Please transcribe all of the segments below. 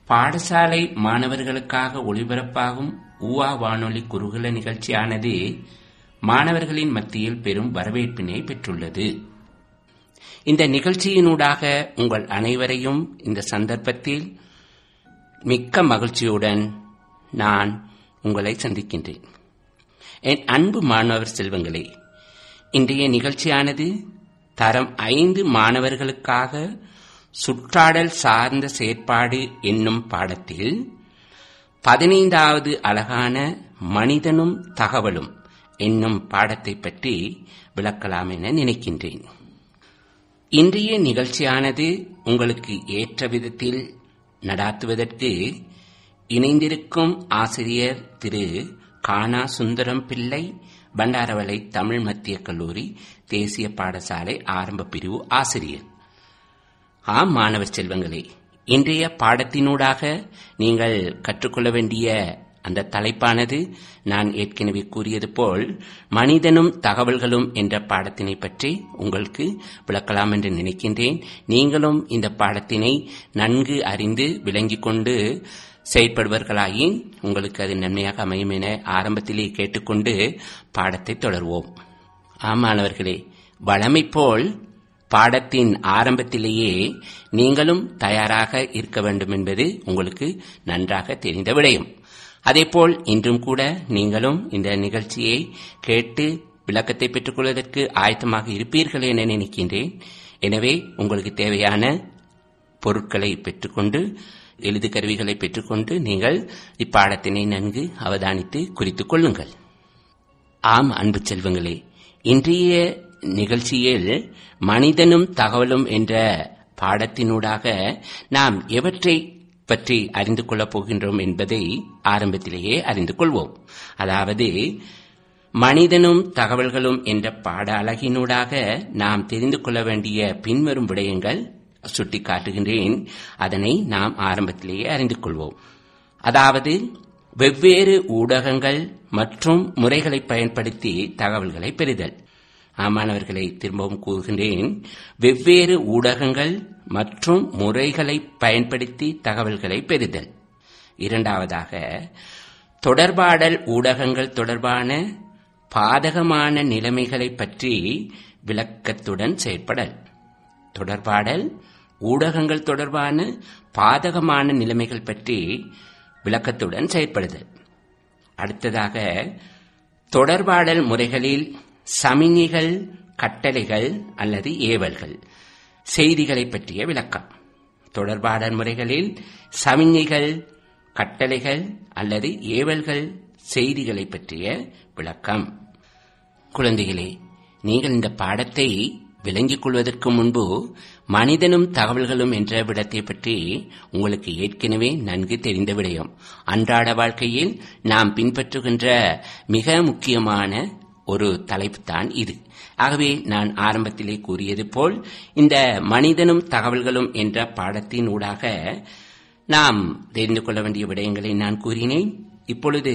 பாடசாலை மாணவர்களுக்காக ஒளிபரப்பாகும் ஊவா வானொலி குருகுல நிகழ்ச்சியானது மாணவர்களின் மத்தியில் பெரும் வரவேற்பினை பெற்றுள்ளது இந்த நிகழ்ச்சியினூடாக உங்கள் அனைவரையும் இந்த சந்தர்ப்பத்தில் மிக்க மகிழ்ச்சியுடன் நான் உங்களை சந்திக்கின்றேன் என் அன்பு மாணவர் செல்வங்களே இன்றைய நிகழ்ச்சியானது தரம் ஐந்து மாணவர்களுக்காக சுற்றாடல் சார்ந்த செயற்பாடு என்னும் பாடத்தில் பதினைந்தாவது அழகான மனிதனும் தகவலும் என்னும் பாடத்தை பற்றி விளக்கலாம் என நினைக்கின்றேன் இன்றைய நிகழ்ச்சியானது உங்களுக்கு ஏற்ற விதத்தில் நடாத்துவதற்கு இணைந்திருக்கும் ஆசிரியர் திரு கானா சுந்தரம் பிள்ளை பண்டாரவளை தமிழ் மத்திய கல்லூரி தேசிய பாடசாலை ஆரம்ப பிரிவு ஆசிரியர் ஆம் மாணவர் செல்வங்களே இன்றைய பாடத்தினூடாக நீங்கள் கற்றுக்கொள்ள வேண்டிய அந்த தலைப்பானது நான் ஏற்கனவே கூறியது போல் மனிதனும் தகவல்களும் என்ற பாடத்தினை பற்றி உங்களுக்கு விளக்கலாம் என்று நினைக்கின்றேன் நீங்களும் இந்த பாடத்தினை நன்கு அறிந்து விளங்கிக் கொண்டு செயற்படுவர்களாயின் உங்களுக்கு அது நன்மையாக அமையும் என ஆரம்பத்திலே கேட்டுக்கொண்டு பாடத்தை தொடர்வோம் ஆமானவர்களே வளமை போல் பாடத்தின் ஆரம்பத்திலேயே நீங்களும் தயாராக இருக்க வேண்டும் என்பது உங்களுக்கு நன்றாக தெரிந்த விடயம் அதேபோல் இன்றும் கூட நீங்களும் இந்த நிகழ்ச்சியை கேட்டு விளக்கத்தை பெற்றுக்கொள்வதற்கு ஆயத்தமாக இருப்பீர்கள் என நினைக்கின்றேன் எனவே உங்களுக்கு தேவையான பொருட்களை பெற்றுக்கொண்டு எழுது கருவிகளை பெற்றுக்கொண்டு நீங்கள் இப்பாடத்தினை நன்கு அவதானித்து குறித்துக் கொள்ளுங்கள் ஆம் அன்பு செல்வங்களே இன்றைய நிகழ்ச்சியில் மனிதனும் தகவலும் என்ற பாடத்தினூடாக நாம் எவற்றை பற்றி அறிந்து கொள்ளப் போகின்றோம் என்பதை ஆரம்பத்திலேயே அறிந்து கொள்வோம் அதாவது மனிதனும் தகவல்களும் என்ற பாட அழகினூடாக நாம் தெரிந்து கொள்ள வேண்டிய பின்வரும் விடயங்கள் சுட்டிக்காட்டுகின்றேன் அதனை நாம் ஆரம்பத்திலேயே அறிந்து கொள்வோம் அதாவது வெவ்வேறு ஊடகங்கள் மற்றும் முறைகளை பயன்படுத்தி தகவல்களை பெறுதல் ஆமானவர்களை திரும்பவும் கூறுகின்றேன் வெவ்வேறு ஊடகங்கள் மற்றும் முறைகளை பயன்படுத்தி தகவல்களை பெறுதல் இரண்டாவதாக தொடர்பாடல் ஊடகங்கள் தொடர்பான பாதகமான நிலைமைகளை பற்றி விளக்கத்துடன் செயற்படல் தொடர்பாடல் ஊடகங்கள் தொடர்பான பாதகமான நிலைமைகள் பற்றி விளக்கத்துடன் செயற்படுதல் அடுத்ததாக தொடர்பாடல் முறைகளில் சமினிகள் கட்டளைகள் அல்லது ஏவல்கள் செய்திகளை பற்றிய விளக்கம் தொடர்பாடல் முறைகளில் சமிஞ்ஞைகள் கட்டளைகள் அல்லது ஏவல்கள் செய்திகளை பற்றிய விளக்கம் குழந்தைகளே நீங்கள் இந்த பாடத்தை விளங்கிக் கொள்வதற்கு முன்பு மனிதனும் தகவல்களும் என்ற விடத்தை பற்றி உங்களுக்கு ஏற்கனவே நன்கு தெரிந்த விடயம் அன்றாட வாழ்க்கையில் நாம் பின்பற்றுகின்ற மிக முக்கியமான ஒரு தலைப்பு தான் இது ஆகவே நான் ஆரம்பத்திலே கூறியது போல் இந்த மனிதனும் தகவல்களும் என்ற பாடத்தின் ஊடாக நாம் தெரிந்து கொள்ள வேண்டிய விடயங்களை நான் கூறினேன் இப்பொழுது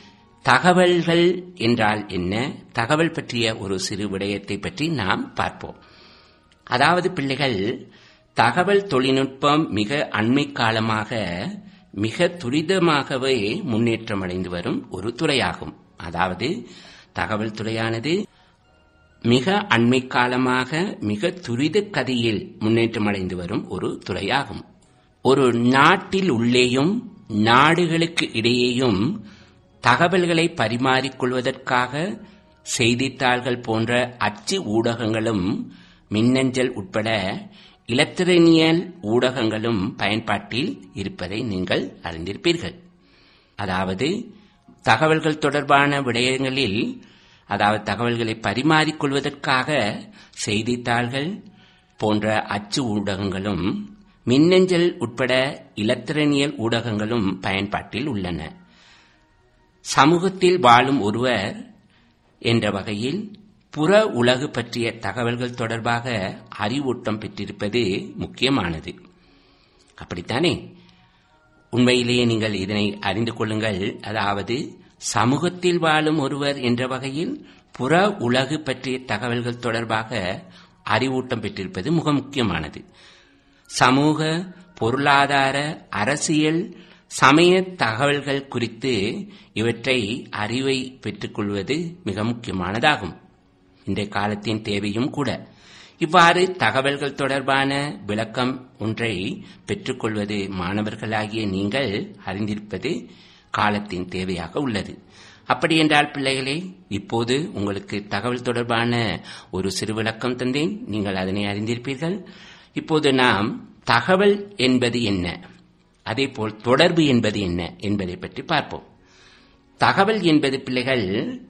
தகவல்கள் என்றால் என்ன தகவல் பற்றிய ஒரு சிறு விடயத்தை பற்றி நாம் பார்ப்போம் அதாவது பிள்ளைகள் தகவல் தொழில்நுட்பம் மிக அண்மை காலமாக மிக துரிதமாகவே முன்னேற்றம் அடைந்து வரும் ஒரு துறையாகும் அதாவது தகவல் துறையானது மிக அண்மை காலமாக மிக துரித கதையில் முன்னேற்றம் அடைந்து வரும் ஒரு துறையாகும் ஒரு நாட்டில் உள்ளேயும் நாடுகளுக்கு இடையேயும் தகவல்களை பரிமாறிக்கொள்வதற்காக செய்தித்தாள்கள் போன்ற அச்சு ஊடகங்களும் மின்னஞ்சல் உட்பட இலத்திரனியல் ஊடகங்களும் பயன்பாட்டில் இருப்பதை நீங்கள் அறிந்திருப்பீர்கள் அதாவது தகவல்கள் தொடர்பான விடயங்களில் அதாவது தகவல்களை பரிமாறிக்கொள்வதற்காக செய்தித்தாள்கள் போன்ற அச்சு ஊடகங்களும் மின்னஞ்சல் உட்பட இலத்திரனியல் ஊடகங்களும் பயன்பாட்டில் உள்ளன சமூகத்தில் வாழும் ஒருவர் என்ற வகையில் புற உலகு பற்றிய தகவல்கள் தொடர்பாக அறிவூட்டம் பெற்றிருப்பது முக்கியமானது அப்படித்தானே உண்மையிலேயே நீங்கள் இதனை அறிந்து கொள்ளுங்கள் அதாவது சமூகத்தில் வாழும் ஒருவர் என்ற வகையில் புற உலகு பற்றிய தகவல்கள் தொடர்பாக அறிவூட்டம் பெற்றிருப்பது மிக முக்கியமானது சமூக பொருளாதார அரசியல் சமய தகவல்கள் குறித்து இவற்றை அறிவை பெற்றுக்கொள்வது மிக முக்கியமானதாகும் இந்த காலத்தின் தேவையும் கூட இவ்வாறு தகவல்கள் தொடர்பான விளக்கம் ஒன்றை பெற்றுக்கொள்வது மாணவர்களாகிய நீங்கள் அறிந்திருப்பது காலத்தின் தேவையாக உள்ளது அப்படி என்றால் பிள்ளைகளே இப்போது உங்களுக்கு தகவல் தொடர்பான ஒரு சிறு விளக்கம் தந்தேன் நீங்கள் அதனை அறிந்திருப்பீர்கள் இப்போது நாம் தகவல் என்பது என்ன அதேபோல் தொடர்பு என்பது என்ன என்பதை பற்றி பார்ப்போம் தகவல் என்பது பிள்ளைகள்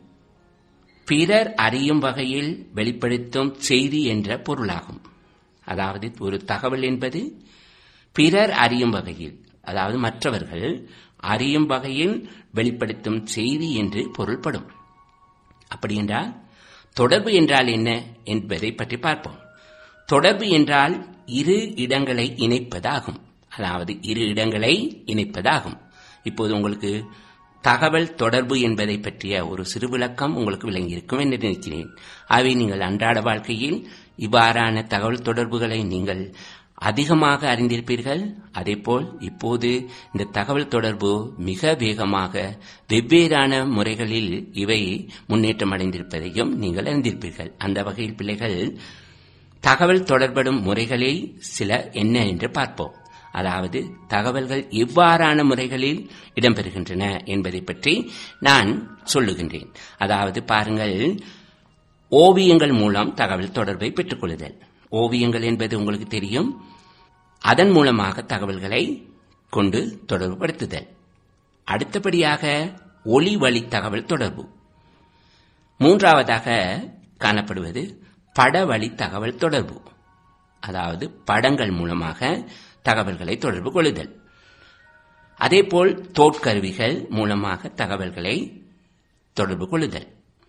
பிறர் அறியும் வகையில் வெளிப்படுத்தும் செய்தி என்ற பொருளாகும் அதாவது ஒரு தகவல் என்பது பிறர் அறியும் வகையில் அதாவது மற்றவர்கள் அறியும் வகையில் வெளிப்படுத்தும் செய்தி என்று பொருள்படும் அப்படி என்றால் தொடர்பு என்றால் என்ன என்பதை பற்றி பார்ப்போம் தொடர்பு என்றால் இரு இடங்களை இணைப்பதாகும் அதாவது இரு இடங்களை இணைப்பதாகும் இப்போது உங்களுக்கு தகவல் தொடர்பு என்பதை பற்றிய ஒரு சிறு விளக்கம் உங்களுக்கு விளங்கியிருக்கும் என்று நினைக்கிறேன் ஆகவே நீங்கள் அன்றாட வாழ்க்கையில் இவ்வாறான தகவல் தொடர்புகளை நீங்கள் அதிகமாக அறிந்திருப்பீர்கள் அதேபோல் இப்போது இந்த தகவல் தொடர்பு மிக வேகமாக வெவ்வேறான முறைகளில் இவை முன்னேற்றம் அடைந்திருப்பதையும் நீங்கள் அறிந்திருப்பீர்கள் அந்த வகையில் பிள்ளைகள் தகவல் தொடர்படும் முறைகளில் சில என்ன என்று பார்ப்போம் அதாவது தகவல்கள் எவ்வாறான முறைகளில் இடம்பெறுகின்றன என்பதை பற்றி நான் சொல்லுகின்றேன் அதாவது பாருங்கள் ஓவியங்கள் மூலம் தகவல் தொடர்பை பெற்றுக்கொள்ளுதல் ஓவியங்கள் என்பது உங்களுக்கு தெரியும் அதன் மூலமாக தகவல்களை கொண்டு தொடர்புபடுத்துதல் அடுத்தபடியாக ஒளி வழி தகவல் தொடர்பு மூன்றாவதாக காணப்படுவது பட வழி தகவல் தொடர்பு அதாவது படங்கள் மூலமாக தகவல்களை தொடர்பு கொள்ளுதல் அதேபோல் தோற்கருவிகள் மூலமாக தகவல்களை தொடர்பு கொள்ளுதல்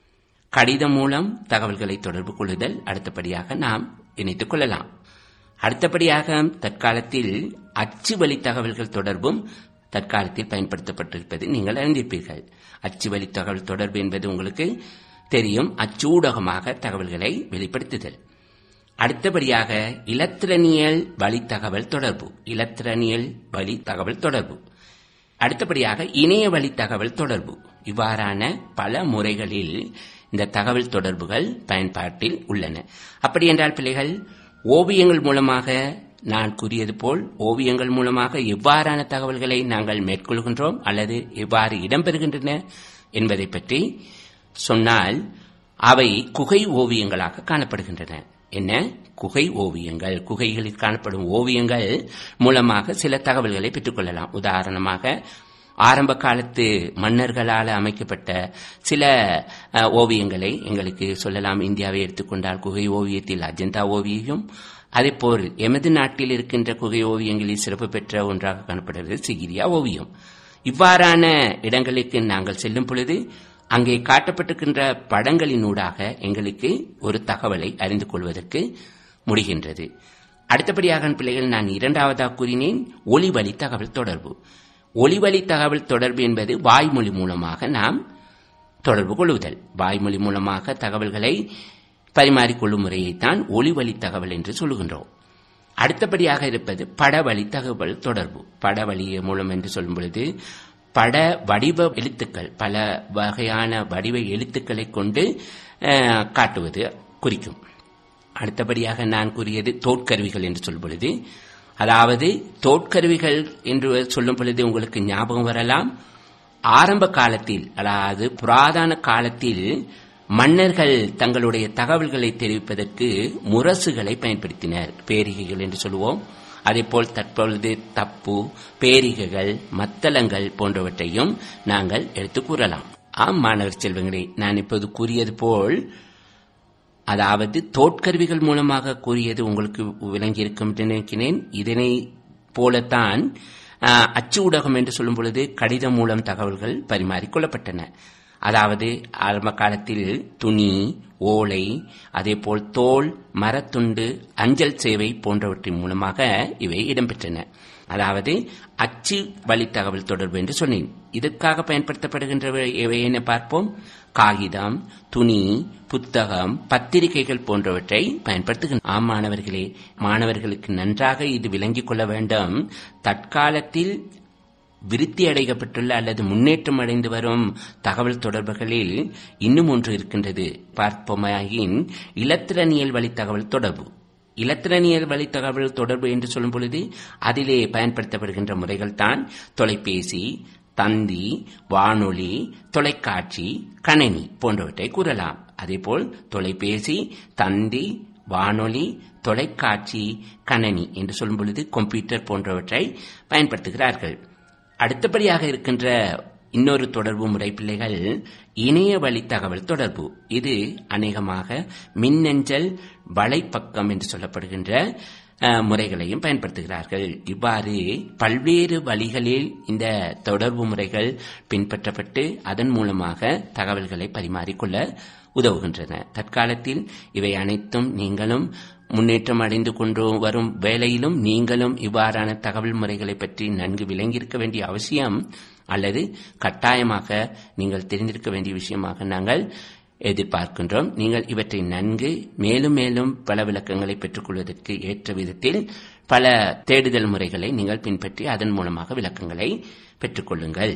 கடிதம் மூலம் தகவல்களை தொடர்பு கொள்ளுதல் அடுத்தபடியாக நாம் இணைத்துக் கொள்ளலாம் அடுத்தபடியாக தற்காலத்தில் அச்சு வழி தகவல்கள் தொடர்பும் தற்காலத்தில் பயன்படுத்தப்பட்டிருப்பது நீங்கள் அறிந்திருப்பீர்கள் அச்சு வழி தகவல் தொடர்பு என்பது உங்களுக்கு தெரியும் அச்சூடகமாக தகவல்களை வெளிப்படுத்துதல் அடுத்தபடியாக இலத்திரனியல் வழி தகவல் தொடர்பு இலத்திரனியல் வழி தகவல் தொடர்பு அடுத்தபடியாக இணைய வழி தகவல் தொடர்பு இவ்வாறான பல முறைகளில் இந்த தகவல் தொடர்புகள் பயன்பாட்டில் உள்ளன அப்படி என்றால் பிள்ளைகள் ஓவியங்கள் மூலமாக நான் கூறியது போல் ஓவியங்கள் மூலமாக எவ்வாறான தகவல்களை நாங்கள் மேற்கொள்கின்றோம் அல்லது எவ்வாறு இடம்பெறுகின்றன என்பதை பற்றி சொன்னால் அவை குகை ஓவியங்களாக காணப்படுகின்றன என்ன குகை ஓவியங்கள் குகைகளில் காணப்படும் ஓவியங்கள் மூலமாக சில தகவல்களை பெற்றுக்கொள்ளலாம் உதாரணமாக ஆரம்ப காலத்து மன்னர்களால் அமைக்கப்பட்ட சில ஓவியங்களை எங்களுக்கு சொல்லலாம் இந்தியாவை எடுத்துக்கொண்டால் குகை ஓவியத்தில் அஜந்தா ஓவியம் அதேபோல் எமது நாட்டில் இருக்கின்ற குகை ஓவியங்களில் சிறப்பு பெற்ற ஒன்றாக காணப்படுகிறது சிகிரியா ஓவியம் இவ்வாறான இடங்களுக்கு நாங்கள் செல்லும் பொழுது அங்கே காட்டப்பட்டிருக்கின்ற படங்களினூடாக எங்களுக்கு ஒரு தகவலை அறிந்து கொள்வதற்கு முடிகின்றது அடுத்தபடியாக பிள்ளைகள் நான் இரண்டாவதாக கூறினேன் ஒளி வழி தகவல் தொடர்பு ஒளிவழி தகவல் தொடர்பு என்பது வாய்மொழி மூலமாக நாம் தொடர்பு கொள்ளுதல் வாய்மொழி மூலமாக தகவல்களை பரிமாறிக்கொள்ளும் முறையைத்தான் ஒளிவழி தகவல் என்று சொல்லுகின்றோம் அடுத்தபடியாக இருப்பது படவழி தகவல் தொடர்பு படவழி மூலம் என்று சொல்லும் பொழுது பட வடிவ எழுத்துக்கள் பல வகையான வடிவ எழுத்துக்களை கொண்டு காட்டுவது குறிக்கும் அடுத்தபடியாக நான் கூறியது தோற்கருவிகள் என்று சொல்லும் பொழுது அதாவது தோற்கருவிகள் என்று சொல்லும் பொழுது உங்களுக்கு ஞாபகம் வரலாம் ஆரம்ப காலத்தில் அதாவது புராதன காலத்தில் மன்னர்கள் தங்களுடைய தகவல்களை தெரிவிப்பதற்கு முரசுகளை பயன்படுத்தினர் பேரிகைகள் என்று சொல்லுவோம் அதேபோல் தற்பொழுது தப்பு பேரிகைகள் மத்தளங்கள் போன்றவற்றையும் நாங்கள் எடுத்து கூறலாம் ஆம் மாணவர் செல்வங்களே நான் இப்போது கூறியது போல் அதாவது தோற்கருவிகள் மூலமாக கூறியது உங்களுக்கு விளங்கியிருக்கும் என்று நினைக்கிறேன் இதனை போலத்தான் அச்சு ஊடகம் என்று சொல்லும் பொழுது கடிதம் மூலம் தகவல்கள் பரிமாறிக்கொள்ளப்பட்டன அதாவது ஆரம்ப காலத்தில் துணி ஓலை அதேபோல் தோல் மரத்துண்டு அஞ்சல் சேவை போன்றவற்றின் மூலமாக இவை இடம்பெற்றன அதாவது அச்சு வழி தகவல் தொடர்பு என்று சொன்னேன் இதற்காக பயன்படுத்தப்படுகின்றவை எவை என பார்ப்போம் காகிதம் துணி புத்தகம் பத்திரிகைகள் போன்றவற்றை பயன்படுத்துகின்றன ஆம் மாணவர்களே மாணவர்களுக்கு நன்றாக இது விளங்கிக் கொள்ள வேண்டும் தற்காலத்தில் விருத்தி அடையப்பட்டுள்ள அல்லது முன்னேற்றம் அடைந்து வரும் தகவல் தொடர்புகளில் இன்னும் ஒன்று இருக்கின்றது பார்ப்போமாயின் இலத்திரனியல் வழி தகவல் தொடர்பு இலத்திரனியல் வழி தகவல் தொடர்பு என்று சொல்லும் பொழுது அதிலே பயன்படுத்தப்படுகின்ற முறைகள் தான் தொலைபேசி தந்தி வானொலி தொலைக்காட்சி கணினி போன்றவற்றை கூறலாம் அதேபோல் தொலைபேசி தந்தி வானொலி தொலைக்காட்சி கணனி என்று சொல்லும் பொழுது கம்ப்யூட்டர் போன்றவற்றை பயன்படுத்துகிறார்கள் அடுத்தபடியாக இருக்கின்ற இன்னொரு தொடர்பு முறை பிள்ளைகள் இணைய வழி தகவல் தொடர்பு இது அநேகமாக மின்னஞ்சல் வலைப்பக்கம் என்று சொல்லப்படுகின்ற அஹ், முறைகளையும் பயன்படுத்துகிறார்கள் இவ்வாறு பல்வேறு வழிகளில் இந்த தொடர்பு முறைகள் பின்பற்றப்பட்டு அதன் மூலமாக தகவல்களை பரிமாறிக்கொள்ள உதவுகின்றன தற்காலத்தில் இவை அனைத்தும் நீங்களும் முன்னேற்றம் அடைந்து கொண்டு வரும் வேளையிலும் நீங்களும் இவ்வாறான தகவல் முறைகளை பற்றி நன்கு விளங்கியிருக்க வேண்டிய அவசியம் அல்லது கட்டாயமாக நீங்கள் தெரிந்திருக்க வேண்டிய விஷயமாக நாங்கள் எதிர்பார்க்கின்றோம் நீங்கள் இவற்றை நன்கு மேலும் மேலும் பல விளக்கங்களை பெற்றுக்கொள்வதற்கு ஏற்ற விதத்தில் பல தேடுதல் முறைகளை நீங்கள் பின்பற்றி அதன் மூலமாக விளக்கங்களை பெற்றுக்கொள்ளுங்கள்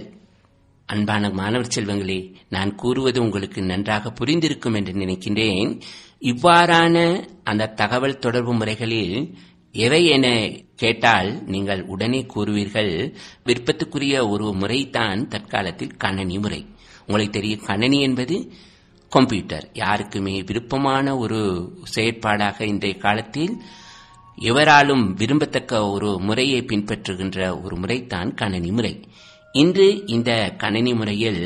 அன்பான மாணவர் செல்வங்களே நான் கூறுவது உங்களுக்கு நன்றாக புரிந்திருக்கும் என்று நினைக்கின்றேன் இவ்வாறான அந்த தகவல் தொடர்பு முறைகளில் எவை என கேட்டால் நீங்கள் உடனே கூறுவீர்கள் விருப்பத்துக்குரிய ஒரு முறைதான் தற்காலத்தில் கணனி முறை உங்களுக்கு தெரியும் கணனி என்பது கம்ப்யூட்டர் யாருக்குமே விருப்பமான ஒரு செயற்பாடாக இன்றைய காலத்தில் எவராலும் விரும்பத்தக்க ஒரு முறையை பின்பற்றுகின்ற ஒரு முறைதான் கணனி முறை இன்று இந்த கணனி முறையில்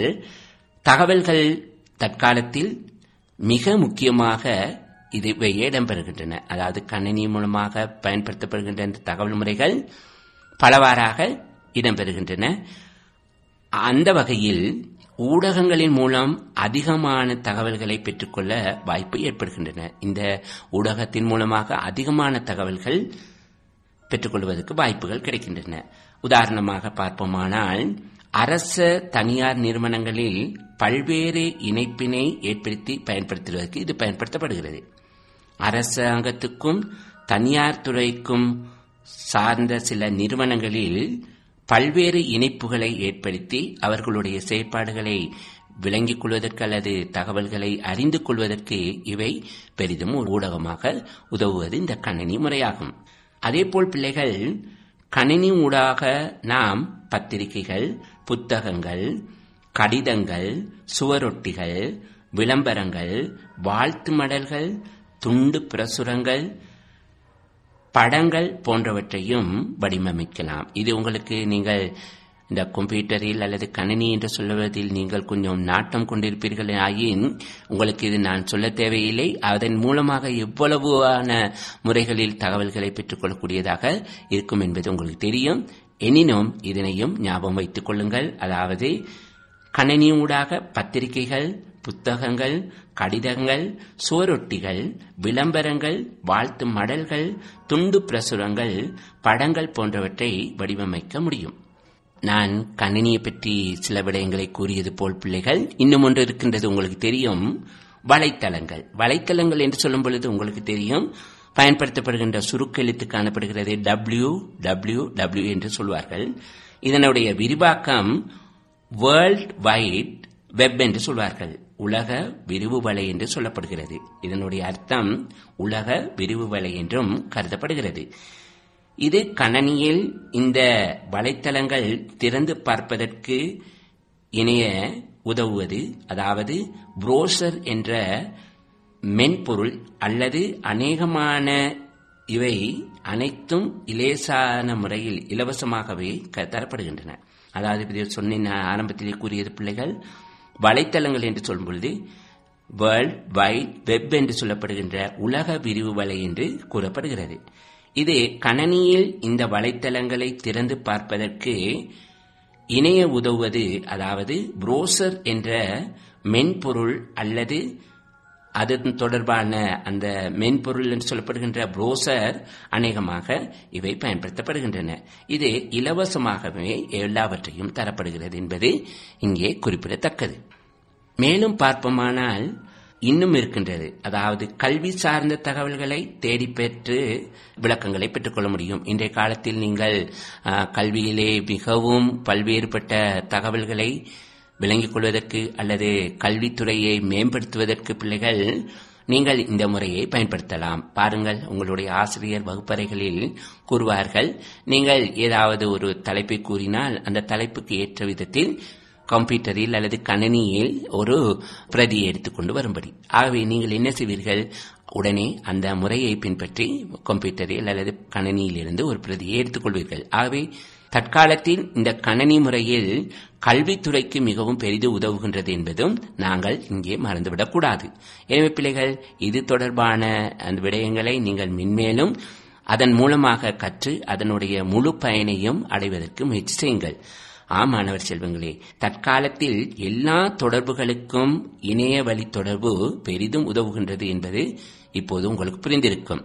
தகவல்கள் தற்காலத்தில் மிக முக்கியமாக இது இவை இடம்பெறுகின்றன அதாவது கணினி மூலமாக பயன்படுத்தப்படுகின்ற இந்த தகவல் முறைகள் பலவாறாக இடம்பெறுகின்றன அந்த வகையில் ஊடகங்களின் மூலம் அதிகமான தகவல்களை பெற்றுக்கொள்ள வாய்ப்பு ஏற்படுகின்றன இந்த ஊடகத்தின் மூலமாக அதிகமான தகவல்கள் பெற்றுக்கொள்வதற்கு வாய்ப்புகள் கிடைக்கின்றன உதாரணமாக பார்ப்போமானால் அரச தனியார் நிறுவனங்களில் பல்வேறு இணைப்பினை ஏற்படுத்தி பயன்படுத்துவதற்கு இது பயன்படுத்தப்படுகிறது அரசாங்கத்துக்கும் தனியார் துறைக்கும் சார்ந்த சில நிறுவனங்களில் பல்வேறு இணைப்புகளை ஏற்படுத்தி அவர்களுடைய செயற்பாடுகளை விளங்கிக் கொள்வதற்கு அல்லது தகவல்களை அறிந்து கொள்வதற்கு இவை பெரிதும் ஒரு ஊடகமாக உதவுவது இந்த கணினி முறையாகும் அதேபோல் பிள்ளைகள் கணினி ஊடாக நாம் பத்திரிகைகள் புத்தகங்கள் கடிதங்கள் சுவரொட்டிகள் விளம்பரங்கள் வாழ்த்து மடல்கள் துண்டு பிரசுரங்கள் படங்கள் போன்றவற்றையும் வடிவமைக்கலாம் இது உங்களுக்கு நீங்கள் இந்த கம்ப்யூட்டரில் அல்லது கணினி என்று சொல்லுவதில் நீங்கள் கொஞ்சம் நாட்டம் கொண்டிருப்பீர்கள் ஆயின் உங்களுக்கு இது நான் சொல்ல தேவையில்லை அதன் மூலமாக எவ்வளவான முறைகளில் தகவல்களை பெற்றுக்கொள்ளக்கூடியதாக இருக்கும் என்பது உங்களுக்கு தெரியும் எனினும் இதனையும் ஞாபகம் வைத்துக் கொள்ளுங்கள் அதாவது கணினியூடாக பத்திரிகைகள் புத்தகங்கள் கடிதங்கள் சுவரொட்டிகள் விளம்பரங்கள் வாழ்த்து மடல்கள் துண்டு பிரசுரங்கள் படங்கள் போன்றவற்றை வடிவமைக்க முடியும் நான் கணினியை பற்றி சில விடயங்களை கூறியது போல் பிள்ளைகள் இன்னும் ஒன்று இருக்கின்றது உங்களுக்கு தெரியும் வலைத்தளங்கள் வலைத்தளங்கள் என்று சொல்லும் பொழுது உங்களுக்கு தெரியும் பயன்படுத்தப்படுகின்ற சுருக்கெழுத்து காணப்படுகிறது டபிள்யூ டபிள்யூ டபிள்யூ என்று சொல்வார்கள் இதனுடைய விரிவாக்கம் வேர்ல்ட் வைட் வெப் என்று சொல்வார்கள் உலக விரிவு வலை என்று சொல்லப்படுகிறது இதனுடைய அர்த்தம் உலக விரிவு வலை என்றும் கருதப்படுகிறது இது கணனியில் இந்த வலைத்தளங்கள் திறந்து பார்ப்பதற்கு இணைய உதவுவது அதாவது புரோசர் என்ற மென்பொருள் அல்லது அநேகமான இவை அனைத்தும் இலேசான முறையில் இலவசமாகவே தரப்படுகின்றன அதாவது இதை சொன்ன ஆரம்பத்திலே கூறியது பிள்ளைகள் வலைத்தளங்கள் என்று சொல்லும் பொழுது வேர்ல்ட் வைட் வெப் என்று சொல்லப்படுகின்ற உலக விரிவு வலை என்று கூறப்படுகிறது இது கணனியில் இந்த வலைத்தளங்களை திறந்து பார்ப்பதற்கு இணைய உதவுவது அதாவது புரோசர் என்ற மென்பொருள் அல்லது அது தொடர்பான அந்த மென்பொருள் என்று சொல்லப்படுகின்ற புரோசர் அநேகமாக இவை பயன்படுத்தப்படுகின்றன இது இலவசமாகவே எல்லாவற்றையும் தரப்படுகிறது என்பது இங்கே குறிப்பிடத்தக்கது மேலும் பார்ப்போமானால் இன்னும் இருக்கின்றது அதாவது கல்வி சார்ந்த தகவல்களை தேடி பெற்று விளக்கங்களை பெற்றுக்கொள்ள முடியும் இன்றைய காலத்தில் நீங்கள் அஹ், கல்வியிலே மிகவும் பல்வேறுபட்ட தகவல்களை விளங்கிக் கொள்வதற்கு அல்லது கல்வித்துறையை மேம்படுத்துவதற்கு பிள்ளைகள் நீங்கள் இந்த முறையை பயன்படுத்தலாம் பாருங்கள் உங்களுடைய ஆசிரியர் வகுப்பறைகளில் கூறுவார்கள் நீங்கள் ஏதாவது ஒரு தலைப்பை கூறினால் அந்த தலைப்புக்கு ஏற்ற விதத்தில் கம்ப்யூட்டரில் அல்லது கணினியில் ஒரு பிரதியை எடுத்துக்கொண்டு வரும்படி ஆகவே நீங்கள் என்ன செய்வீர்கள் உடனே அந்த முறையை பின்பற்றி கம்ப்யூட்டரில் அல்லது கணினியில் இருந்து ஒரு பிரதியை எடுத்துக்கொள்வீர்கள் ஆகவே தற்காலத்தில் இந்த கணனி முறையில் கல்வித்துறைக்கு மிகவும் பெரிது உதவுகின்றது என்பதும் நாங்கள் இங்கே மறந்துவிடக்கூடாது எனவே பிள்ளைகள் இது தொடர்பான அந்த விடயங்களை நீங்கள் மென்மேலும் அதன் மூலமாக கற்று அதனுடைய முழு பயனையும் அடைவதற்கு முயற்சி செய்யுங்கள் ஆம் மாணவர் செல்வங்களே தற்காலத்தில் எல்லா தொடர்புகளுக்கும் இணைய வழி தொடர்பு பெரிதும் உதவுகின்றது என்பது இப்போது உங்களுக்கு புரிந்திருக்கும்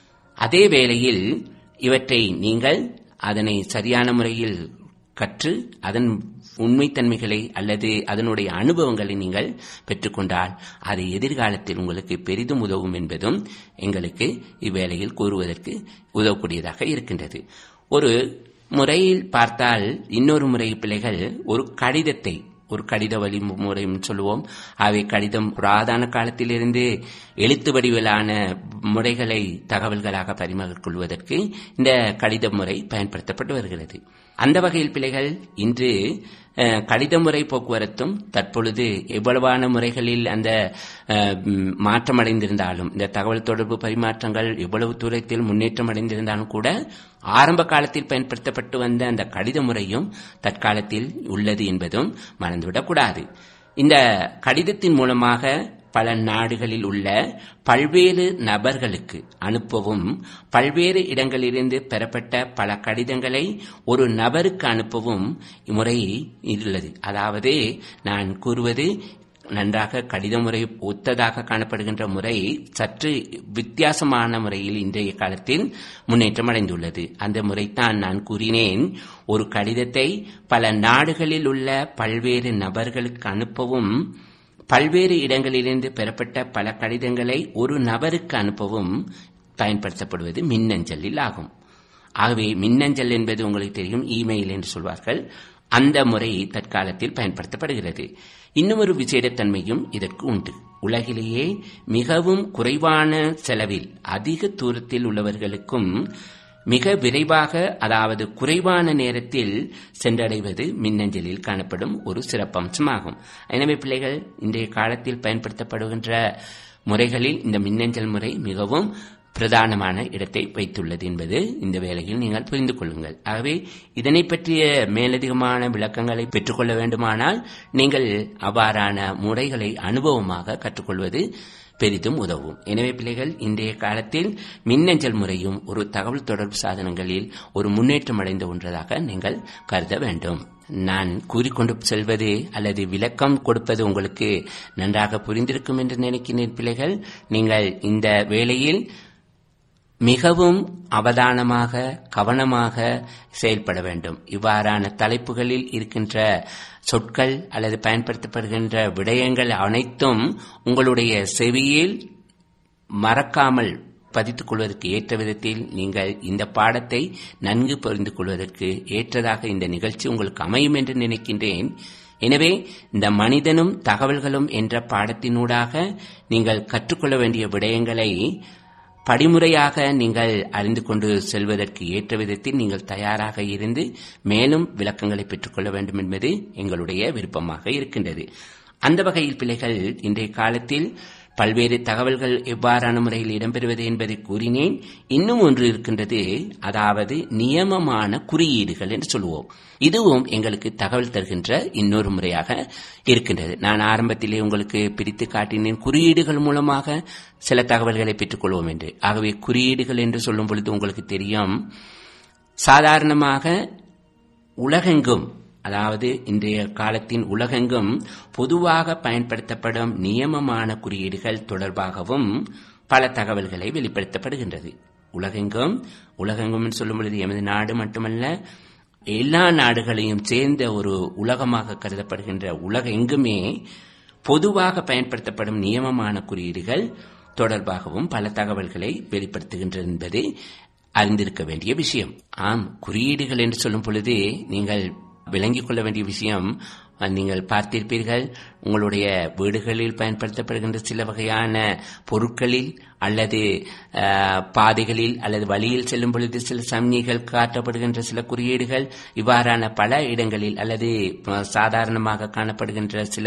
அதே வேளையில் இவற்றை நீங்கள் அதனை சரியான முறையில் கற்று அதன் உண்மைத்தன்மைகளை அல்லது அதனுடைய அனுபவங்களை நீங்கள் பெற்றுக்கொண்டால் அது எதிர்காலத்தில் உங்களுக்கு பெரிதும் உதவும் என்பதும் எங்களுக்கு இவ்வேளையில் கூறுவதற்கு உதவக்கூடியதாக இருக்கின்றது ஒரு முறையில் பார்த்தால் இன்னொரு முறை பிள்ளைகள் ஒரு கடிதத்தை ஒரு கடித வழி முறை சொல்லுவோம் அவை கடிதம் புராதன காலத்திலிருந்து எழுத்து வடிவிலான முறைகளை தகவல்களாக பரிமாறிக்கொள்வதற்கு இந்த கடித முறை பயன்படுத்தப்பட்டு வருகிறது அந்த வகையில் பிள்ளைகள் இன்று அஹ், கடித முறை போக்குவரத்தும் தற்பொழுது எவ்வளவான முறைகளில் அந்த அஹ், ம், மாற்றமடைந்திருந்தாலும் இந்த தகவல் தொடர்பு பரிமாற்றங்கள் எவ்வளவு தூரத்தில் முன்னேற்றம் அடைந்திருந்தாலும் கூட ஆரம்ப காலத்தில் பயன்படுத்தப்பட்டு வந்த அந்த கடித முறையும் தற்காலத்தில் உள்ளது என்பதும் மறந்துவிடக்கூடாது இந்த கடிதத்தின் மூலமாக பல நாடுகளில் உள்ள பல்வேறு நபர்களுக்கு அனுப்பவும் பல்வேறு இடங்களிலிருந்து பெறப்பட்ட பல கடிதங்களை ஒரு நபருக்கு அனுப்பவும் முறை உள்ளது அதாவது நான் கூறுவது நன்றாக கடித முறை ஒத்ததாக காணப்படுகின்ற முறை சற்று வித்தியாசமான முறையில் இன்றைய காலத்தில் முன்னேற்றம் அடைந்துள்ளது அந்த முறைத்தான் நான் கூறினேன் ஒரு கடிதத்தை பல நாடுகளில் உள்ள பல்வேறு நபர்களுக்கு அனுப்பவும் பல்வேறு இடங்களிலிருந்து பெறப்பட்ட பல கடிதங்களை ஒரு நபருக்கு அனுப்பவும் பயன்படுத்தப்படுவது மின்னஞ்சலில் ஆகும் ஆகவே மின்னஞ்சல் என்பது உங்களுக்கு தெரியும் இமெயில் என்று சொல்வார்கள் அந்த முறை தற்காலத்தில் பயன்படுத்தப்படுகிறது இன்னும் ஒரு விசேடத்தன்மையும் இதற்கு உண்டு உலகிலேயே மிகவும் குறைவான செலவில் அதிக தூரத்தில் உள்ளவர்களுக்கும் மிக விரைவாக அதாவது குறைவான நேரத்தில் சென்றடைவது மின்னஞ்சலில் காணப்படும் ஒரு சிறப்பம்சமாகும் எனவே பிள்ளைகள் இன்றைய காலத்தில் பயன்படுத்தப்படுகின்ற முறைகளில் இந்த மின்னஞ்சல் முறை மிகவும் பிரதானமான இடத்தை வைத்துள்ளது என்பது இந்த வேளையில் நீங்கள் புரிந்து கொள்ளுங்கள் ஆகவே இதனை பற்றிய மேலதிகமான விளக்கங்களை பெற்றுக்கொள்ள வேண்டுமானால் நீங்கள் அவ்வாறான முறைகளை அனுபவமாக கற்றுக்கொள்வது பெரிதும் உதவும் எனவே பிள்ளைகள் இன்றைய காலத்தில் மின்னஞ்சல் முறையும் ஒரு தகவல் தொடர்பு சாதனங்களில் ஒரு முன்னேற்றம் அடைந்த ஒன்றதாக நீங்கள் கருத வேண்டும் நான் கூறிக்கொண்டு செல்வது அல்லது விளக்கம் கொடுப்பது உங்களுக்கு நன்றாக புரிந்திருக்கும் என்று நினைக்கிறேன் பிள்ளைகள் நீங்கள் இந்த வேளையில் மிகவும் அவதானமாக கவனமாக செயல்பட வேண்டும் இவ்வாறான தலைப்புகளில் இருக்கின்ற சொற்கள் அல்லது பயன்படுத்தப்படுகின்ற விடயங்கள் அனைத்தும் உங்களுடைய செவியில் மறக்காமல் பதித்துக் கொள்வதற்கு ஏற்ற விதத்தில் நீங்கள் இந்த பாடத்தை நன்கு புரிந்து கொள்வதற்கு ஏற்றதாக இந்த நிகழ்ச்சி உங்களுக்கு அமையும் என்று நினைக்கின்றேன் எனவே இந்த மனிதனும் தகவல்களும் என்ற பாடத்தினூடாக நீங்கள் கற்றுக்கொள்ள வேண்டிய விடயங்களை படிமுறையாக நீங்கள் அறிந்து கொண்டு செல்வதற்கு ஏற்ற விதத்தில் நீங்கள் தயாராக இருந்து மேலும் விளக்கங்களை பெற்றுக்கொள்ள வேண்டும் என்பது எங்களுடைய விருப்பமாக இருக்கின்றது அந்த வகையில் பிள்ளைகள் இன்றைய காலத்தில் பல்வேறு தகவல்கள் எவ்வாறான முறையில் இடம்பெறுவது என்பதை கூறினேன் இன்னும் ஒன்று இருக்கின்றது அதாவது நியமமான குறியீடுகள் என்று சொல்லுவோம் இதுவும் எங்களுக்கு தகவல் தருகின்ற இன்னொரு முறையாக இருக்கின்றது நான் ஆரம்பத்திலே உங்களுக்கு பிரித்து காட்டினேன் குறியீடுகள் மூலமாக சில தகவல்களை பெற்றுக்கொள்வோம் என்று ஆகவே குறியீடுகள் என்று சொல்லும் பொழுது உங்களுக்கு தெரியும் சாதாரணமாக உலகெங்கும் அதாவது இன்றைய காலத்தின் உலகெங்கும் பொதுவாக பயன்படுத்தப்படும் நியமமான குறியீடுகள் தொடர்பாகவும் பல தகவல்களை வெளிப்படுத்தப்படுகின்றது உலகெங்கும் உலகெங்கும் சொல்லும் பொழுது எமது நாடு மட்டுமல்ல எல்லா நாடுகளையும் சேர்ந்த ஒரு உலகமாக கருதப்படுகின்ற உலகெங்குமே பொதுவாக பயன்படுத்தப்படும் நியமமான குறியீடுகள் தொடர்பாகவும் பல தகவல்களை வெளிப்படுத்துகின்றது என்பது அறிந்திருக்க வேண்டிய விஷயம் ஆம் குறியீடுகள் என்று சொல்லும் பொழுது நீங்கள் விளங்கிக் கொள்ள வேண்டிய விஷயம் நீங்கள் பார்த்திருப்பீர்கள் உங்களுடைய வீடுகளில் பயன்படுத்தப்படுகின்ற சில வகையான பொருட்களில் அல்லது பாதைகளில் அல்லது வழியில் செல்லும் பொழுது சில சம்ஞைகள் காட்டப்படுகின்ற சில குறியீடுகள் இவ்வாறான பல இடங்களில் அல்லது சாதாரணமாக காணப்படுகின்ற சில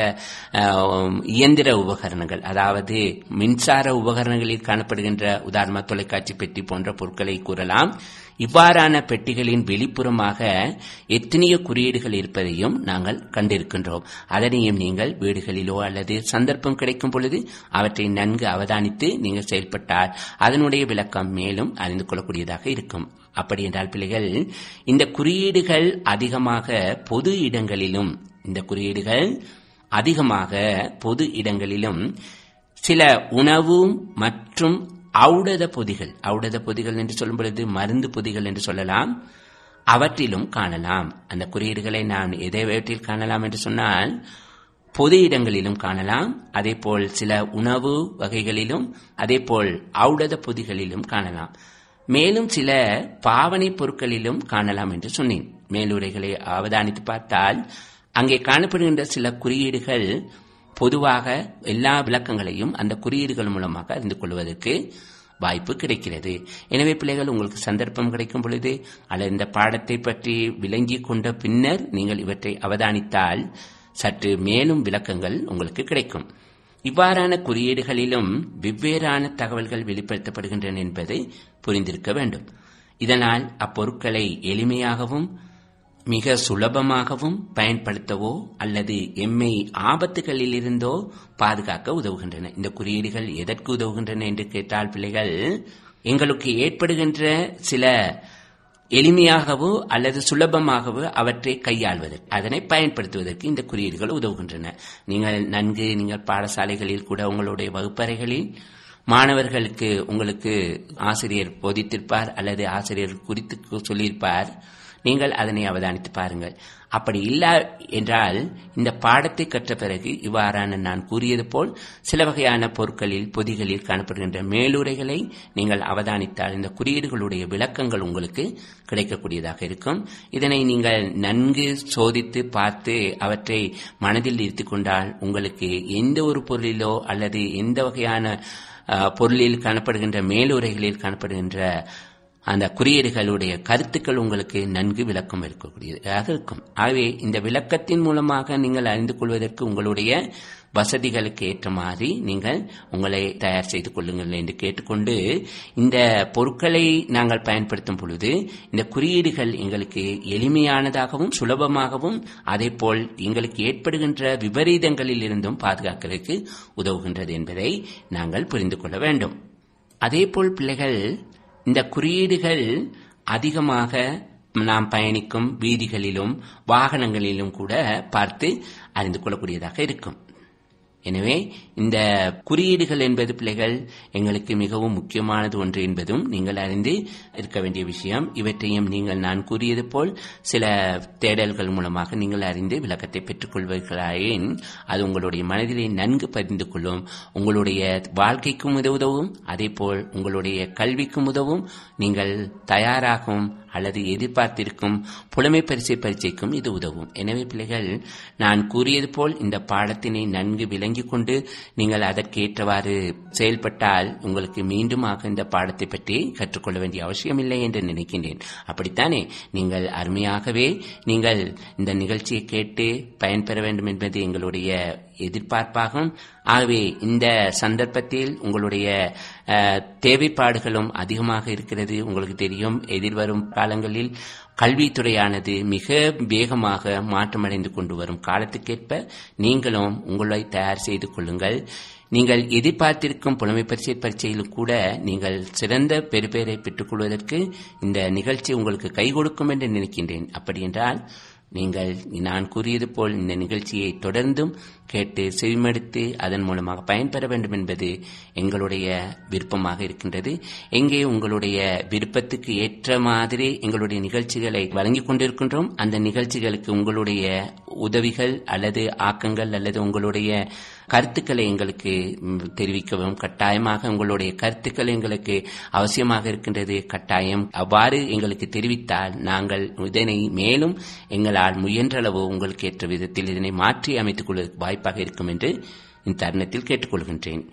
இயந்திர உபகரணங்கள் அதாவது மின்சார உபகரணங்களில் காணப்படுகின்ற உதாரண தொலைக்காட்சி பெட்டி போன்ற பொருட்களை கூறலாம் இவ்வாறான பெட்டிகளின் வெளிப்புறமாக எத்தனையோ குறியீடுகள் இருப்பதையும் நாங்கள் கண்டிருக்கின்றோம் அதனையும் நீங்கள் வீடுகளிலோ அல்லது சந்தர்ப்பம் கிடைக்கும் பொழுது அவற்றை நன்கு அவதானித்து நீங்கள் செயல்பட்டால் அதனுடைய விளக்கம் மேலும் அறிந்து கொள்ளக்கூடியதாக இருக்கும் அப்படி என்றால் பிள்ளைகள் இந்த குறியீடுகள் அதிகமாக பொது இடங்களிலும் இந்த குறியீடுகள் அதிகமாக பொது இடங்களிலும் சில உணவு மற்றும் ஔடத பொதிகள் ஔடத பொதிகள் என்று சொல்லும் பொழுது மருந்து பொதிகள் என்று சொல்லலாம் அவற்றிலும் காணலாம் அந்த குறியீடுகளை நான் எதை வீட்டில் காணலாம் என்று சொன்னால் பொது இடங்களிலும் காணலாம் அதே போல் சில உணவு வகைகளிலும் அதே போல் ஔடத பொதிகளிலும் காணலாம் மேலும் சில பாவனை பொருட்களிலும் காணலாம் என்று சொன்னேன் மேலுரைகளை அவதானித்து பார்த்தால் அங்கே காணப்படுகின்ற சில குறியீடுகள் பொதுவாக எல்லா விளக்கங்களையும் அந்த குறியீடுகள் மூலமாக அறிந்து கொள்வதற்கு வாய்ப்பு கிடைக்கிறது எனவே பிள்ளைகள் உங்களுக்கு சந்தர்ப்பம் கிடைக்கும் பொழுது அல்லது இந்த பாடத்தை பற்றி விளங்கி கொண்ட பின்னர் நீங்கள் இவற்றை அவதானித்தால் சற்று மேலும் விளக்கங்கள் உங்களுக்கு கிடைக்கும் இவ்வாறான குறியீடுகளிலும் வெவ்வேறான தகவல்கள் வெளிப்படுத்தப்படுகின்றன என்பதை புரிந்திருக்க வேண்டும் இதனால் அப்பொருட்களை எளிமையாகவும் மிக சுலபமாகவும் பயன்படுத்தவோ அல்லது எம்மை ஆபத்துகளில் இருந்தோ பாதுகாக்க உதவுகின்றன இந்த குறியீடுகள் எதற்கு உதவுகின்றன என்று கேட்டால் பிள்ளைகள் எங்களுக்கு ஏற்படுகின்ற சில எளிமையாகவோ அல்லது சுலபமாகவோ அவற்றை கையாள்வதற்கு அதனை பயன்படுத்துவதற்கு இந்த குறியீடுகள் உதவுகின்றன நீங்கள் நன்கு நீங்கள் பாடசாலைகளில் கூட உங்களுடைய வகுப்பறைகளில் மாணவர்களுக்கு உங்களுக்கு ஆசிரியர் போதித்திருப்பார் அல்லது ஆசிரியர் குறித்து சொல்லியிருப்பார் நீங்கள் அதனை அவதானித்து பாருங்கள் அப்படி இல்ல என்றால் இந்த பாடத்தை கற்ற பிறகு இவ்வாறான நான் கூறியது போல் சில வகையான பொருட்களில் பொதிகளில் காணப்படுகின்ற மேலுரைகளை நீங்கள் அவதானித்தால் இந்த குறியீடுகளுடைய விளக்கங்கள் உங்களுக்கு கிடைக்கக்கூடியதாக இருக்கும் இதனை நீங்கள் நன்கு சோதித்து பார்த்து அவற்றை மனதில் நிறுத்திக் கொண்டால் உங்களுக்கு எந்த ஒரு பொருளிலோ அல்லது எந்த வகையான பொருளில் காணப்படுகின்ற மேலுரைகளில் காணப்படுகின்ற அந்த குறியீடுகளுடைய கருத்துக்கள் உங்களுக்கு நன்கு விளக்கம் இருக்கக்கூடியதாக இருக்கும் ஆகவே இந்த விளக்கத்தின் மூலமாக நீங்கள் அறிந்து கொள்வதற்கு உங்களுடைய வசதிகளுக்கு ஏற்ற மாதிரி நீங்கள் உங்களை தயார் செய்து கொள்ளுங்கள் என்று கேட்டுக்கொண்டு இந்த பொருட்களை நாங்கள் பயன்படுத்தும் பொழுது இந்த குறியீடுகள் எங்களுக்கு எளிமையானதாகவும் சுலபமாகவும் அதே போல் எங்களுக்கு ஏற்படுகின்ற விபரீதங்களில் இருந்தும் பாதுகாக்கிறதுக்கு உதவுகின்றது என்பதை நாங்கள் புரிந்து கொள்ள வேண்டும் அதேபோல் பிள்ளைகள் இந்த குறியீடுகள் அதிகமாக நாம் பயணிக்கும் வீதிகளிலும் வாகனங்களிலும் கூட பார்த்து அறிந்து கொள்ளக்கூடியதாக இருக்கும் எனவே இந்த குறியீடுகள் என்பது பிள்ளைகள் எங்களுக்கு மிகவும் முக்கியமானது ஒன்று என்பதும் நீங்கள் அறிந்து இருக்க வேண்டிய விஷயம் இவற்றையும் நீங்கள் நான் கூறியது போல் சில தேடல்கள் மூலமாக நீங்கள் அறிந்து விளக்கத்தை பெற்றுக்கொள்வீர்களாயின் அது உங்களுடைய மனதிலே நன்கு பதிந்து கொள்ளும் உங்களுடைய வாழ்க்கைக்கும் உதவும் அதே போல் உங்களுடைய கல்விக்கும் உதவும் நீங்கள் தயாராகும் அல்லது எதிர்பார்த்திருக்கும் புலமை பரிசை பரீட்சைக்கும் இது உதவும் எனவே பிள்ளைகள் நான் கூறியது போல் இந்த பாடத்தினை நன்கு விளங்கிக் கொண்டு நீங்கள் அதற்கேற்றவாறு செயல்பட்டால் உங்களுக்கு மீண்டுமாக இந்த பாடத்தை பற்றி கற்றுக்கொள்ள வேண்டிய அவசியமில்லை என்று நினைக்கின்றேன் அப்படித்தானே நீங்கள் அருமையாகவே நீங்கள் இந்த நிகழ்ச்சியை கேட்டு பயன்பெற வேண்டும் என்பது எங்களுடைய எதிர்பார்ப்பாகும் ஆகவே இந்த சந்தர்ப்பத்தில் உங்களுடைய தேவைப்பாடுகளும் அதிகமாக இருக்கிறது உங்களுக்கு தெரியும் எதிர்வரும் காலங்களில் கல்வித்துறையானது மிக வேகமாக மாற்றமடைந்து கொண்டு வரும் காலத்துக்கேற்ப நீங்களும் உங்களை தயார் செய்து கொள்ளுங்கள் நீங்கள் எதிர்பார்த்திருக்கும் புலமை பரிசை பரீட்சையிலும் கூட நீங்கள் சிறந்த பெறுபேரை பெற்றுக் கொள்வதற்கு இந்த நிகழ்ச்சி உங்களுக்கு கை கொடுக்கும் என்று நினைக்கின்றேன் அப்படி என்றால் நீங்கள் நான் கூறியது போல் இந்த நிகழ்ச்சியை தொடர்ந்தும் கேட்டு செவிமடுத்து அதன் மூலமாக பயன்பெற வேண்டும் என்பது எங்களுடைய விருப்பமாக இருக்கின்றது எங்கே உங்களுடைய விருப்பத்துக்கு ஏற்ற மாதிரி எங்களுடைய நிகழ்ச்சிகளை வழங்கிக் கொண்டிருக்கின்றோம் அந்த நிகழ்ச்சிகளுக்கு உங்களுடைய உதவிகள் அல்லது ஆக்கங்கள் அல்லது உங்களுடைய கருத்துக்களை எங்களுக்கு ம், தெரிவிக்கவும் கட்டாயமாக உங்களுடைய கருத்துக்கள் எங்களுக்கு அவசியமாக இருக்கின்றது கட்டாயம் அவ்வாறு எங்களுக்கு தெரிவித்தால் நாங்கள் இதனை மேலும் எங்களால் முயன்றளவு உங்களுக்கு ஏற்ற விதத்தில் இதனை மாற்றி அமைத்துக் கொள்வதற்கு வாய்ப்பாக இருக்கும் என்று இந்த தருணத்தில் கேட்டுக்கொள்கின்றேன்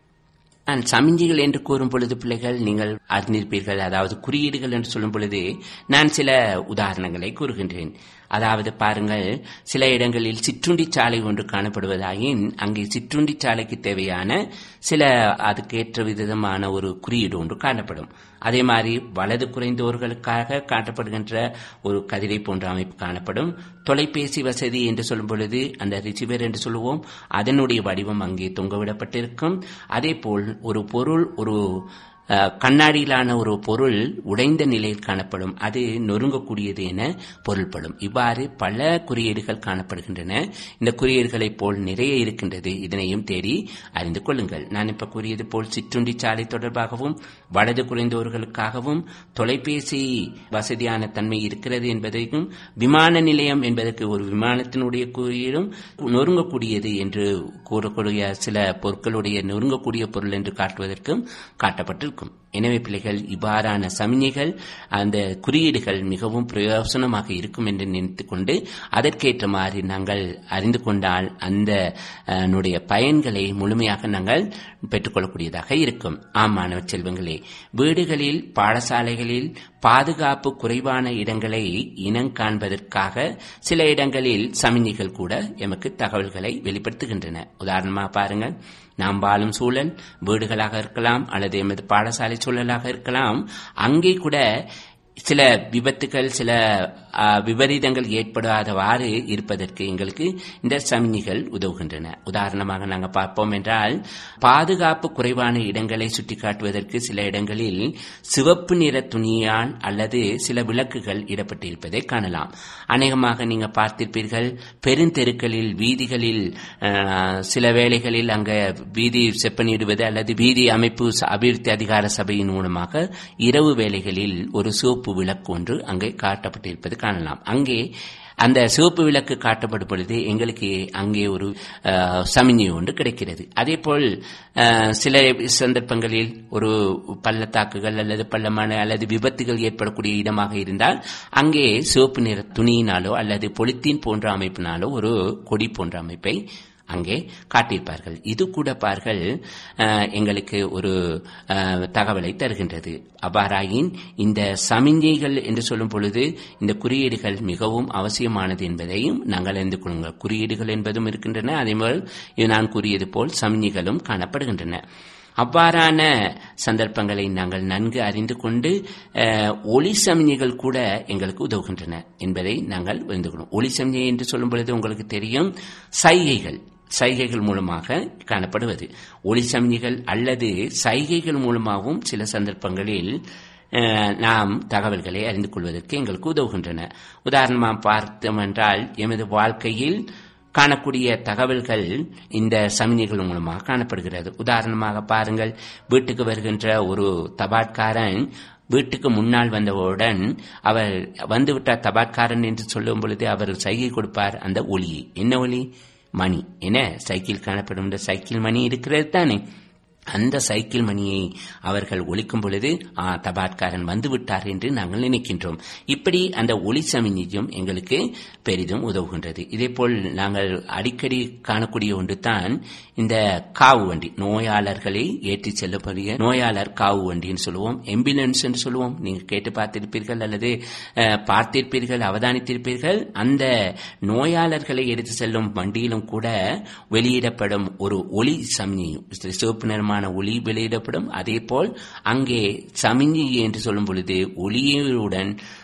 நான் சமிஞ்சிகள் என்று கூறும் பொழுது பிள்ளைகள் நீங்கள் அறிந்திருப்பீர்கள் அதாவது குறியீடுகள் என்று சொல்லும் பொழுது நான் சில உதாரணங்களை கூறுகின்றேன் அதாவது பாருங்கள் சில இடங்களில் சிற்றுண்டி சாலை ஒன்று காணப்படுவதாயின் அங்கே சிற்றுண்டி சாலைக்கு தேவையான சில அதுக்கேற்ற விதமான ஒரு குறியீடு ஒன்று காணப்படும் அதே மாதிரி வலது குறைந்தோர்களுக்காக காட்டப்படுகின்ற ஒரு கதிரை போன்ற அமைப்பு காணப்படும் தொலைபேசி வசதி என்று சொல்லும் பொழுது அந்த ரிசீவர் என்று சொல்லுவோம் அதனுடைய வடிவம் அங்கே தொங்கவிடப்பட்டிருக்கும் அதே போல் ஒரு பொருள் ஒரு அஹ், கண்ணாடியிலான ஒரு பொருள் உடைந்த நிலையில் காணப்படும் அது நொறுங்கக்கூடியது என பொருள்படும் இவ்வாறு பல குறியீடுகள் காணப்படுகின்றன இந்த குறியீடுகளைப் போல் நிறைய இருக்கின்றது இதனையும் தேடி அறிந்து கொள்ளுங்கள் நான் இப்ப கூறியது போல் சிற்றுண்டி சாலை தொடர்பாகவும் வலது குறைந்தோர்களுக்காகவும் தொலைபேசி வசதியான தன்மை இருக்கிறது என்பதையும் விமான நிலையம் என்பதற்கு ஒரு விமானத்தினுடைய குறியீடும் நொறுங்கக்கூடியது என்று கூறக்கூடிய சில பொருட்களுடைய நொறுங்கக்கூடிய பொருள் என்று காட்டுவதற்கும் காட்டப்பட்டிருக்கும் எனவே பிள்ளைகள் இவ்வாறான சமிஞைகள் அந்த குறியீடுகள் மிகவும் பிரயோசனமாக இருக்கும் என்று நினைத்துக் கொண்டு அதற்கேற்ற மாதிரி நாங்கள் அறிந்து கொண்டால் அந்த அஹ், னுடைய பயன்களை முழுமையாக நாங்கள் பெற்றுக்கொள்ளக்கூடியதாக இருக்கும் ஆம் மாணவ செல்வங்களே வீடுகளில் பாடசாலைகளில் பாதுகாப்பு குறைவான இடங்களை இனம் காண்பதற்காக சில இடங்களில் சமிஞ்ஞைகள் கூட எமக்கு தகவல்களை வெளிப்படுத்துகின்றன உதாரணமாக பாருங்கள் நாம் வாழும் சூழல் வீடுகளாக இருக்கலாம் அல்லது எமது பாடசாலை சூழலாக இருக்கலாம் அங்கே கூட சில விபத்துகள் சில ஆ, விபரீதங்கள் ஏற்படாதவாறு இருப்பதற்கு எங்களுக்கு இந்த சமிஞ்ஞைகள் உதவுகின்றன உதாரணமாக நாங்கள் பார்ப்போம் என்றால் பாதுகாப்பு குறைவான இடங்களை சுட்டிக்காட்டுவதற்கு சில இடங்களில் சிவப்பு நிற துணியால் அல்லது சில விளக்குகள் இடப்பட்டிருப்பதை காணலாம் அநேகமாக நீங்க பார்த்திருப்பீர்கள் பெருந்தெருக்களில் வீதிகளில் ஆ, சில வேளைகளில் அங்க வீதி செப்பனிடுவது அல்லது வீதி அமைப்பு ச- அபிவிருத்தி அதிகார சபையின் மூலமாக இரவு வேளைகளில் ஒரு சிவப்பு விளக்கு ஒன்று அங்கே காட்டப்பட்டிருப்பது காணலாம் அங்கே அந்த சிவப்பு விளக்கு காட்டப்படும் பொழுது எங்களுக்கு அங்கே ஒரு அஹ், சமிஞ்ஞை ஒன்று கிடைக்கிறது அதே போல் அஹ், சில சந்தர்ப்பங்களில் ஒரு பள்ளத்தாக்குகள் அல்லது பள்ளமான அல்லது விபத்துகள் ஏற்படக்கூடிய இடமாக இருந்தால் அங்கே சிவப்பு நிற துணியினாலோ அல்லது பொலித்தீன் போன்ற அமைப்பினாலோ ஒரு கொடி போன்ற அமைப்பை அங்கே காட்டியிருப்பார்கள் இது கூட பார்கள் அஹ், எங்களுக்கு ஒரு அஹ், தகவலை தருகின்றது அவ்வாறாயின் இந்த சமிஞ்சைகள் என்று சொல்லும் பொழுது இந்த குறியீடுகள் மிகவும் அவசியமானது என்பதையும் நாங்கள் அறிந்து கொள்ளுங்கள் குறியீடுகள் என்பதும் இருக்கின்றன அதேபோல் இது நான் கூறியது போல் சமிஞ்ஞைகளும் காணப்படுகின்றன அவ்வாறான சந்தர்ப்பங்களை நாங்கள் நன்கு அறிந்து கொண்டு அஹ், ஒளி சமிஞ்ஞைகள் கூட எங்களுக்கு உதவுகின்றன என்பதை நாங்கள் அறிந்து கொள்ளும் ஒளி சமிஞ்ஞை என்று சொல்லும் பொழுது உங்களுக்கு தெரியும் சைகைகள் சைகைகள் மூலமாக காணப்படுவது ஒளி சமிஞ்ஞைகள் அல்லது சைகைகள் மூலமாகவும் சில சந்தர்ப்பங்களில் அஹ், நாம் தகவல்களை அறிந்து கொள்வதற்கு எங்களுக்கு உதவுகின்றன உதாரணமாக பார்த்தோம் என்றால் எமது வாழ்க்கையில் காணக்கூடிய தகவல்கள் இந்த சமிஞைகள் மூலமாக காணப்படுகிறது உதாரணமாக பாருங்கள் வீட்டுக்கு வருகின்ற ஒரு தபாட்காரன் வீட்டுக்கு முன்னால் வந்தவுடன் அவர் வந்துவிட்டார் தபாட்காரன் என்று சொல்லும் பொழுது அவர் சைகை கொடுப்பார் அந்த ஒலி என்ன ஒலி மணி என்ன சைக்கிள் காணப்படும் இந்த சைக்கிள் மணி இருக்கிறது தானே அந்த சைக்கிள் மணியை அவர்கள் ஒலிக்கும் பொழுது ஆ தபாட்காரன் வந்து விட்டார் என்று நாங்கள் நினைக்கின்றோம் இப்படி அந்த ஒளி சமிஞ்ஞையும் எங்களுக்கு பெரிதும் உதவுகின்றது இதேபோல் நாங்கள் அடிக்கடி காணக்கூடிய ஒன்று தான் இந்த காவு வண்டி நோயாளர்களை ஏற்றி செல்லக்கூடிய நோயாளர் காவு வண்டின்னு சொல்லுவோம் எம்புலன்ஸ் என்று சொல்லுவோம் நீங்க கேட்டு பார்த்திருப்பீர்கள் அல்லது அஹ், பார்த்திருப்பீர்கள் அவதானித்திருப்பீர்கள் அந்த நோயாளர்களை எடுத்து செல்லும் வண்டியிலும் கூட வெளியிடப்படும் ஒரு ஒளி சமிஞ்ஞை சிவப்பு நிறமான ஒளி வெளியிடப்படும் அதே போல் அங்கே சமிஞ்ஞை என்று சொல்லும் பொழுது ஒளியுடன்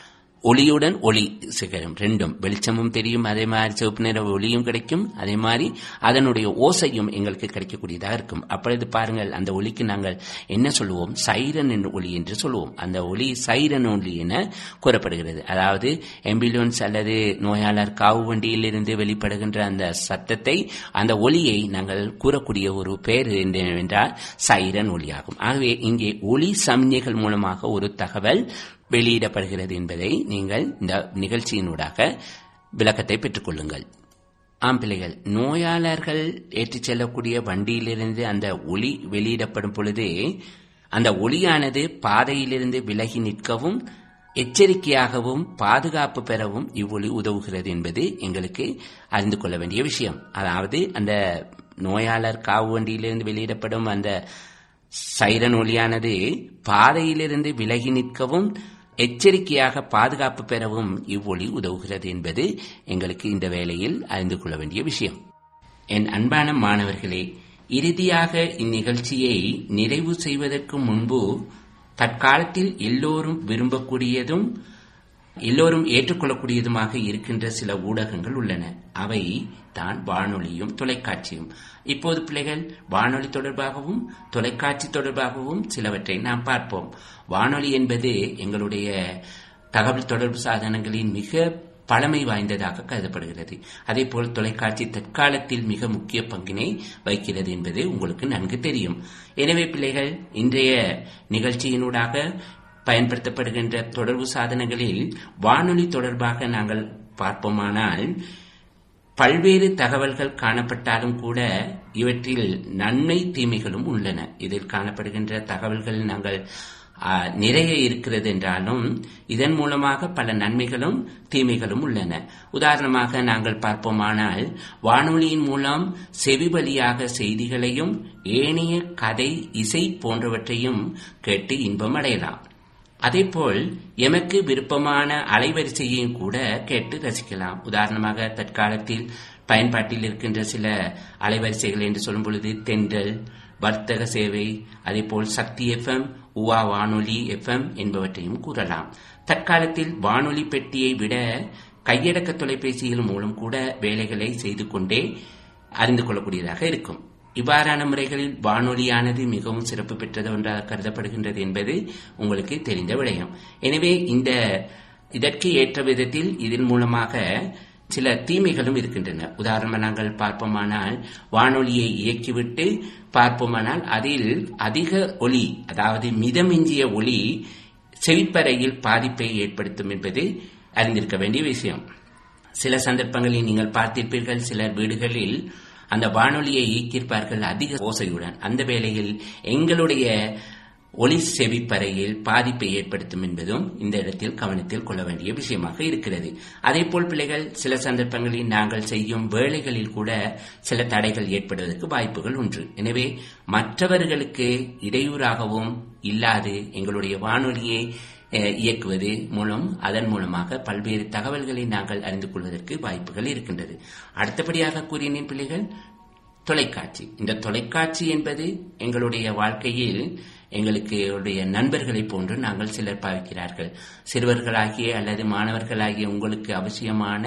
ஒளியுடன் ஒளி சிகரம் ரெண்டும் வெளிச்சமும் தெரியும் அதே மாதிரி சிவப்பு நிற ஒளியும் கிடைக்கும் அதே மாதிரி அதனுடைய ஓசையும் எங்களுக்கு கிடைக்கக்கூடியதாக இருக்கும் அப்பொழுது பாருங்கள் அந்த ஒளிக்கு நாங்கள் என்ன சொல்லுவோம் சைரன் என்ற ஒளி என்று சொல்லுவோம் அந்த ஒளி சைரன் ஒளி என கூறப்படுகிறது அதாவது ஆம்புலன்ஸ் அல்லது நோயாளர் காவு வண்டியிலிருந்து வெளிப்படுகின்ற அந்த சத்தத்தை அந்த ஒளியை நாங்கள் கூறக்கூடிய ஒரு பெயர் என்னவென்றால் சைரன் ஒளியாகும் ஆகவே இங்கே ஒளி சமிஞைகள் மூலமாக ஒரு தகவல் வெளியிடப்படுகிறது என்பதை நீங்கள் இந்த நிகழ்ச்சியினூடாக விளக்கத்தை பெற்றுக் கொள்ளுங்கள் ஆம் பிள்ளைகள் நோயாளர்கள் ஏற்றிச் செல்லக்கூடிய வண்டியிலிருந்து அந்த ஒளி வெளியிடப்படும் பொழுது அந்த ஒளியானது பாதையிலிருந்து விலகி நிற்கவும் எச்சரிக்கையாகவும் பாதுகாப்பு பெறவும் இவ்வொளி உதவுகிறது என்பது எங்களுக்கு அறிந்து கொள்ள வேண்டிய விஷயம் அதாவது அந்த நோயாளர் காவு வண்டியிலிருந்து வெளியிடப்படும் அந்த சைரன் ஒளியானது பாதையிலிருந்து விலகி நிற்கவும் எச்சரிக்கையாக பாதுகாப்பு பெறவும் இவ்வொளி உதவுகிறது என்பது எங்களுக்கு இந்த வேளையில் அறிந்து கொள்ள வேண்டிய விஷயம் என் அன்பான மாணவர்களே இறுதியாக இந்நிகழ்ச்சியை நிறைவு செய்வதற்கு முன்பு தற்காலத்தில் எல்லோரும் விரும்பக்கூடியதும் எல்லோரும் ஏற்றுக்கொள்ளக்கூடியதுமாக இருக்கின்ற சில ஊடகங்கள் உள்ளன அவை தான் வானொலியும் தொலைக்காட்சியும் இப்போது பிள்ளைகள் வானொலி தொடர்பாகவும் தொலைக்காட்சி தொடர்பாகவும் சிலவற்றை நாம் பார்ப்போம் வானொலி என்பது எங்களுடைய தகவல் தொடர்பு சாதனங்களின் மிக பழமை வாய்ந்ததாக கருதப்படுகிறது அதேபோல் தொலைக்காட்சி தற்காலத்தில் மிக முக்கிய பங்கினை வகிக்கிறது என்பது உங்களுக்கு நன்கு தெரியும் எனவே பிள்ளைகள் இன்றைய நிகழ்ச்சியினூடாக பயன்படுத்தப்படுகின்ற தொடர்பு சாதனங்களில் வானொலி தொடர்பாக நாங்கள் பார்ப்போமானால் பல்வேறு தகவல்கள் காணப்பட்டாலும் கூட இவற்றில் நன்மை தீமைகளும் உள்ளன இதில் காணப்படுகின்ற தகவல்கள் நாங்கள் நிறைய இருக்கிறது என்றாலும் இதன் மூலமாக பல நன்மைகளும் தீமைகளும் உள்ளன உதாரணமாக நாங்கள் பார்ப்போமானால் வானொலியின் மூலம் செவி வழியாக செய்திகளையும் ஏனைய கதை இசை போன்றவற்றையும் கேட்டு இன்பம் அடையலாம் அதேபோல் எமக்கு விருப்பமான அலைவரிசையையும் கூட கேட்டு ரசிக்கலாம் உதாரணமாக தற்காலத்தில் பயன்பாட்டில் இருக்கின்ற சில அலைவரிசைகள் என்று சொல்லும் பொழுது தென்றல் வர்த்தக சேவை அதேபோல் சக்தி எஃப்எம் உவா வானொலி எஃப்எம் என்பவற்றையும் கூறலாம் தற்காலத்தில் வானொலி பெட்டியை விட கையடக்க தொலைபேசிகள் மூலம் கூட வேலைகளை செய்து கொண்டே அறிந்து கொள்ளக்கூடியதாக இருக்கும் இவ்வாறான முறைகளில் வானொலியானது மிகவும் சிறப்பு பெற்றது ஒன்றாக கருதப்படுகின்றது என்பது உங்களுக்கு தெரிந்த விடயம் எனவே இந்த இதற்கு ஏற்ற விதத்தில் இதன் மூலமாக சில தீமைகளும் இருக்கின்றன உதாரணமாக நாங்கள் பார்ப்போமானால் வானொலியை இயக்கிவிட்டு பார்ப்போமானால் அதில் அதிக ஒளி அதாவது மிதமிஞ்சிய ஒளி செவிப்பறையில் பாதிப்பை ஏற்படுத்தும் என்பது அறிந்திருக்க வேண்டிய விஷயம் சில சந்தர்ப்பங்களில் நீங்கள் பார்த்திருப்பீர்கள் சிலர் வீடுகளில் அந்த வானொலியை இயக்கியிருப்பார்கள் அதிக ஓசையுடன் அந்த வேளையில் எங்களுடைய ஒளி செவிப்பறையில் பாதிப்பை ஏற்படுத்தும் என்பதும் இந்த இடத்தில் கவனத்தில் கொள்ள வேண்டிய விஷயமாக இருக்கிறது அதேபோல் பிள்ளைகள் சில சந்தர்ப்பங்களில் நாங்கள் செய்யும் வேலைகளில் கூட சில தடைகள் ஏற்படுவதற்கு வாய்ப்புகள் உண்டு எனவே மற்றவர்களுக்கு இடையூறாகவும் இல்லாது எங்களுடைய வானொலியை இயக்குவது மூலம் அதன் மூலமாக பல்வேறு தகவல்களை நாங்கள் அறிந்து கொள்வதற்கு வாய்ப்புகள் இருக்கின்றது அடுத்தபடியாக கூறினேன் பிள்ளைகள் தொலைக்காட்சி இந்த தொலைக்காட்சி என்பது எங்களுடைய வாழ்க்கையில் எங்களுக்கு நண்பர்களைப் போன்று நாங்கள் சிலர் பாவிக்கிறார்கள் சிறுவர்களாகிய அல்லது மாணவர்களாகிய உங்களுக்கு அவசியமான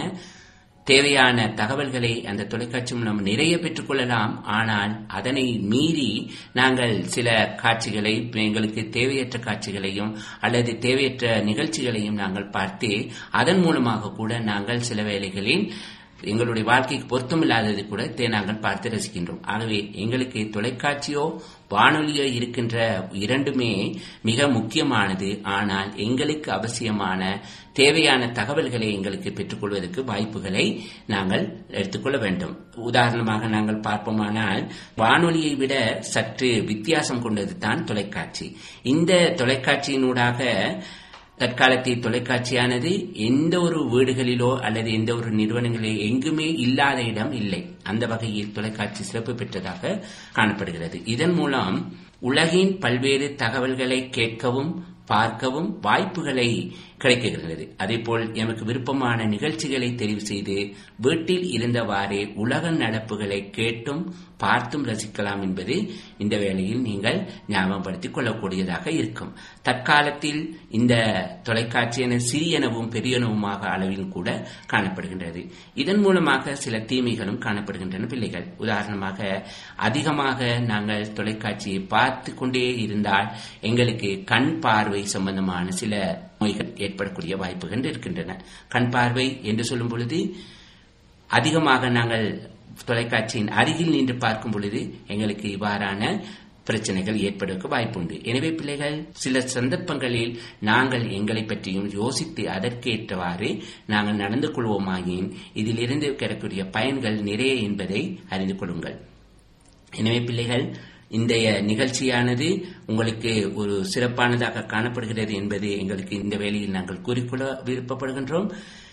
தேவையான தகவல்களை அந்த தொலைக்காட்சி மூலம் நிறைய பெற்றுக்கொள்ளலாம் ஆனால் அதனை மீறி நாங்கள் சில காட்சிகளை எங்களுக்கு தேவையற்ற காட்சிகளையும் அல்லது தேவையற்ற நிகழ்ச்சிகளையும் நாங்கள் பார்த்து அதன் மூலமாக கூட நாங்கள் சில வேளைகளில் எங்களுடைய வாழ்க்கைக்கு பொருத்தமில்லாதது கூட நாங்கள் பார்த்து ரசிக்கின்றோம் ஆகவே எங்களுக்கு தொலைக்காட்சியோ வானொலியோ இருக்கின்ற இரண்டுமே மிக முக்கியமானது ஆனால் எங்களுக்கு அவசியமான தேவையான தகவல்களை எங்களுக்கு பெற்றுக்கொள்வதற்கு வாய்ப்புகளை நாங்கள் எடுத்துக்கொள்ள வேண்டும் உதாரணமாக நாங்கள் பார்ப்போமானால் வானொலியை விட சற்று வித்தியாசம் கொண்டது தான் தொலைக்காட்சி இந்த தொலைக்காட்சியினூடாக தற்காலத்தில் தொலைக்காட்சியானது எந்த ஒரு வீடுகளிலோ அல்லது எந்த ஒரு நிறுவனங்களிலோ எங்குமே இல்லாத இடம் இல்லை அந்த வகையில் தொலைக்காட்சி சிறப்பு பெற்றதாக காணப்படுகிறது இதன் மூலம் உலகின் பல்வேறு தகவல்களை கேட்கவும் பார்க்கவும் வாய்ப்புகளை கிடைக்கிறது அதேபோல் எமக்கு விருப்பமான நிகழ்ச்சிகளை தெரிவு செய்து வீட்டில் இருந்தவாறே உலக நடப்புகளை கேட்டும் பார்த்தும் ரசிக்கலாம் என்பது இந்த வேளையில் நீங்கள் ஞாபகப்படுத்திக் கொள்ளக்கூடியதாக இருக்கும் தற்காலத்தில் இந்த தொலைக்காட்சியென சிறியனவும் பெரியனவுமாக அளவில் கூட காணப்படுகின்றது இதன் மூலமாக சில தீமைகளும் காணப்படுகின்றன பிள்ளைகள் உதாரணமாக அதிகமாக நாங்கள் தொலைக்காட்சியை பார்த்து கொண்டே இருந்தால் எங்களுக்கு கண் பார்வை சம்பந்தமான சில நோய்கள் ஏற்படக்கூடிய வாய்ப்புகள் இருக்கின்றன கண் பார்வை என்று சொல்லும் பொழுது அதிகமாக நாங்கள் தொலைக்காட்சியின் அருகில் நின்று பார்க்கும் பொழுது எங்களுக்கு இவ்வாறான பிரச்சனைகள் ஏற்படுவதற்கு வாய்ப்புண்டு எனவே பிள்ளைகள் சில சந்தர்ப்பங்களில் நாங்கள் எங்களை பற்றியும் யோசித்து அதற்கேற்றவாறு நாங்கள் நடந்து கொள்வோமாயின் இதிலிருந்து கிடைக்கக்கூடிய பயன்கள் நிறைய என்பதை அறிந்து கொள்ளுங்கள் எனவே பிள்ளைகள் இன்றைய நிகழ்ச்சியானது உங்களுக்கு ஒரு சிறப்பானதாக காணப்படுகிறது என்பது எங்களுக்கு இந்த வேளையில் நாங்கள் கூறிக்கொள்ள விருப்பப்படுகின்றோம்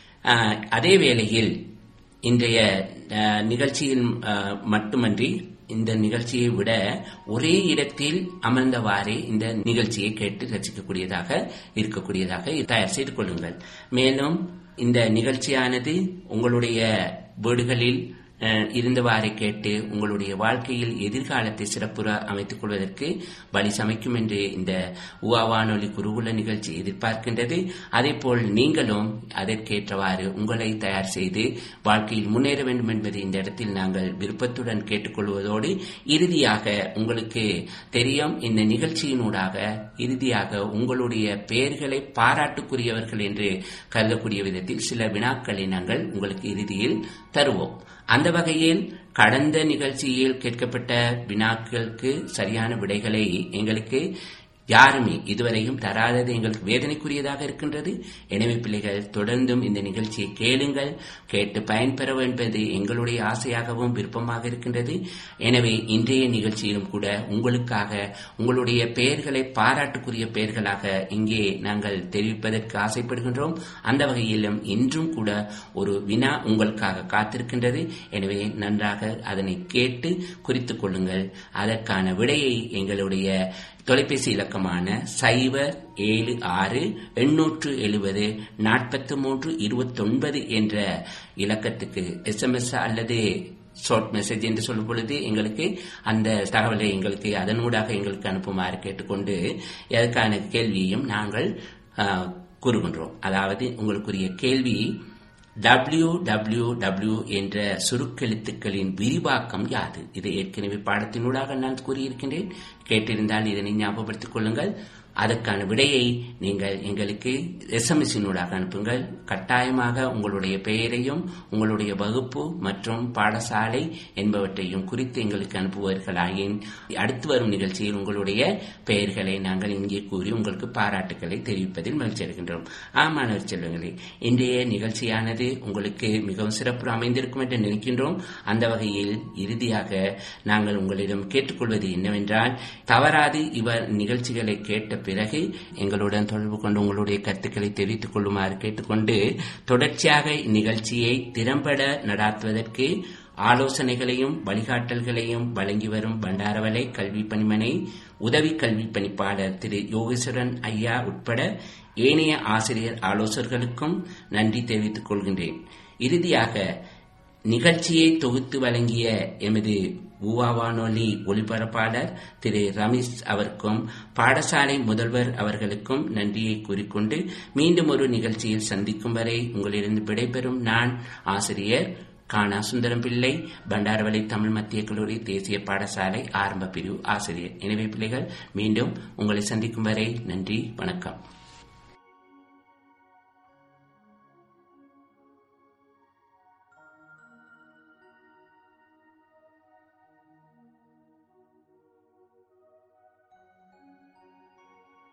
அதே வேளையில் இன்றைய நிகழ்ச்சியில் மட்டுமன்றி இந்த நிகழ்ச்சியை விட ஒரே இடத்தில் அமர்ந்தவாறே இந்த நிகழ்ச்சியை கேட்டு ரசிக்கக்கூடியதாக இருக்கக்கூடியதாக தயார் செய்து கொள்ளுங்கள் மேலும் இந்த நிகழ்ச்சியானது உங்களுடைய வீடுகளில் இருந்தவாறு கேட்டு உங்களுடைய வாழ்க்கையில் எதிர்காலத்தை சிறப்புற அமைத்துக் கொள்வதற்கு வழி சமைக்கும் என்று இந்த உவா வானொலி குருகுல நிகழ்ச்சி எதிர்பார்க்கின்றது அதேபோல் நீங்களும் அதற்கேற்றவாறு உங்களை தயார் செய்து வாழ்க்கையில் முன்னேற வேண்டும் என்பதை இந்த இடத்தில் நாங்கள் விருப்பத்துடன் கேட்டுக்கொள்வதோடு இறுதியாக உங்களுக்கு தெரியும் இந்த நிகழ்ச்சியினூடாக இறுதியாக உங்களுடைய பெயர்களை பாராட்டுக்குரியவர்கள் என்று கருதக்கூடிய விதத்தில் சில வினாக்களை நாங்கள் உங்களுக்கு இறுதியில் தருவோம் அந்த வகையில் கடந்த நிகழ்ச்சியில் கேட்கப்பட்ட வினாக்களுக்கு சரியான விடைகளை எங்களுக்கு யாருமே இதுவரையும் தராதது எங்களுக்கு வேதனைக்குரியதாக இருக்கின்றது எனவே பிள்ளைகள் தொடர்ந்தும் இந்த நிகழ்ச்சியை கேளுங்கள் கேட்டு பயன்பெற என்பது எங்களுடைய ஆசையாகவும் விருப்பமாக இருக்கின்றது எனவே இன்றைய நிகழ்ச்சியிலும் கூட உங்களுக்காக உங்களுடைய பெயர்களை பாராட்டுக்குரிய பெயர்களாக இங்கே நாங்கள் தெரிவிப்பதற்கு ஆசைப்படுகின்றோம் அந்த வகையிலும் இன்றும் கூட ஒரு வினா உங்களுக்காக காத்திருக்கின்றது எனவே நன்றாக அதனை கேட்டு குறித்துக் கொள்ளுங்கள் அதற்கான விடையை எங்களுடைய தொலைபேசி இலக்கமான சைபர் ஏழு ஆறு எண்ணூற்று எழுபது நாற்பத்தி மூன்று இருபத்தொன்பது என்ற இலக்கத்துக்கு எஸ்எம்எஸ் அல்லது ஷார்ட் மெசேஜ் என்று சொல்லும் பொழுது எங்களுக்கு அந்த தகவலை எங்களுக்கு அதனூடாக எங்களுக்கு அனுப்புமாறு கேட்டுக்கொண்டு அதற்கான கேள்வியையும் நாங்கள் கூறுகின்றோம் அதாவது உங்களுக்குரிய கேள்வி டபிள்யூ டபிள்யூ டபிள்யூ என்ற சுருக்கெழுத்துக்களின் விரிவாக்கம் யாது இதை ஏற்கனவே பாடத்தினூடாக நான் கூறியிருக்கின்றேன் கேட்டிருந்தால் இதனை ஞாபகப்படுத்திக் கொள்ளுங்கள் அதற்கான விடையை நீங்கள் எங்களுக்கு எஸ்எம்எஸ்ஸினூடாக அனுப்புங்கள் கட்டாயமாக உங்களுடைய பெயரையும் உங்களுடைய வகுப்பு மற்றும் பாடசாலை என்பவற்றையும் குறித்து எங்களுக்கு அனுப்புவீர்களாயின் அடுத்து வரும் நிகழ்ச்சியில் உங்களுடைய பெயர்களை நாங்கள் இங்கே கூறி உங்களுக்கு பாராட்டுக்களை தெரிவிப்பதில் மகிழ்ச்சி அடைகின்றோம் ஆமாணவர் செல்வங்களே இன்றைய நிகழ்ச்சியானது உங்களுக்கு மிகவும் சிறப்பு அமைந்திருக்கும் என்று நினைக்கின்றோம் அந்த வகையில் இறுதியாக நாங்கள் உங்களிடம் கேட்டுக்கொள்வது என்னவென்றால் தவறாது இவர் நிகழ்ச்சிகளை கேட்ட பிறகு எங்களுடன் தொடர்பு கொண்டு உங்களுடைய கருத்துக்களை தெரிவித்துக் கொள்ளுமாறு கேட்டுக்கொண்டு தொடர்ச்சியாக இந்நிகழ்ச்சியை திறம்பட நடாத்துவதற்கு ஆலோசனைகளையும் வழிகாட்டல்களையும் வழங்கி வரும் பண்டாரவலை கல்வி பணிமனை உதவி கல்வி பணிப்பாளர் திரு யோகேஸ்வரன் ஐயா உட்பட ஏனைய ஆசிரியர் ஆலோசகர்களுக்கும் நன்றி தெரிவித்துக் கொள்கின்றேன் இறுதியாக நிகழ்ச்சியை தொகுத்து வழங்கிய எமது ஊவா வானொலி ஒளிபரப்பாளர் திரு ரமேஷ் அவருக்கும் பாடசாலை முதல்வர் அவர்களுக்கும் நன்றியை கூறிக்கொண்டு மீண்டும் ஒரு நிகழ்ச்சியில் சந்திக்கும் வரை உங்களிடம் விடைபெறும் நான் ஆசிரியர் கானா சுந்தரம் பிள்ளை பண்டாரவளை தமிழ் மத்திய கல்லூரி தேசிய பாடசாலை ஆரம்ப பிரிவு ஆசிரியர் எனவே பிள்ளைகள் மீண்டும் உங்களை சந்திக்கும் வரை நன்றி வணக்கம்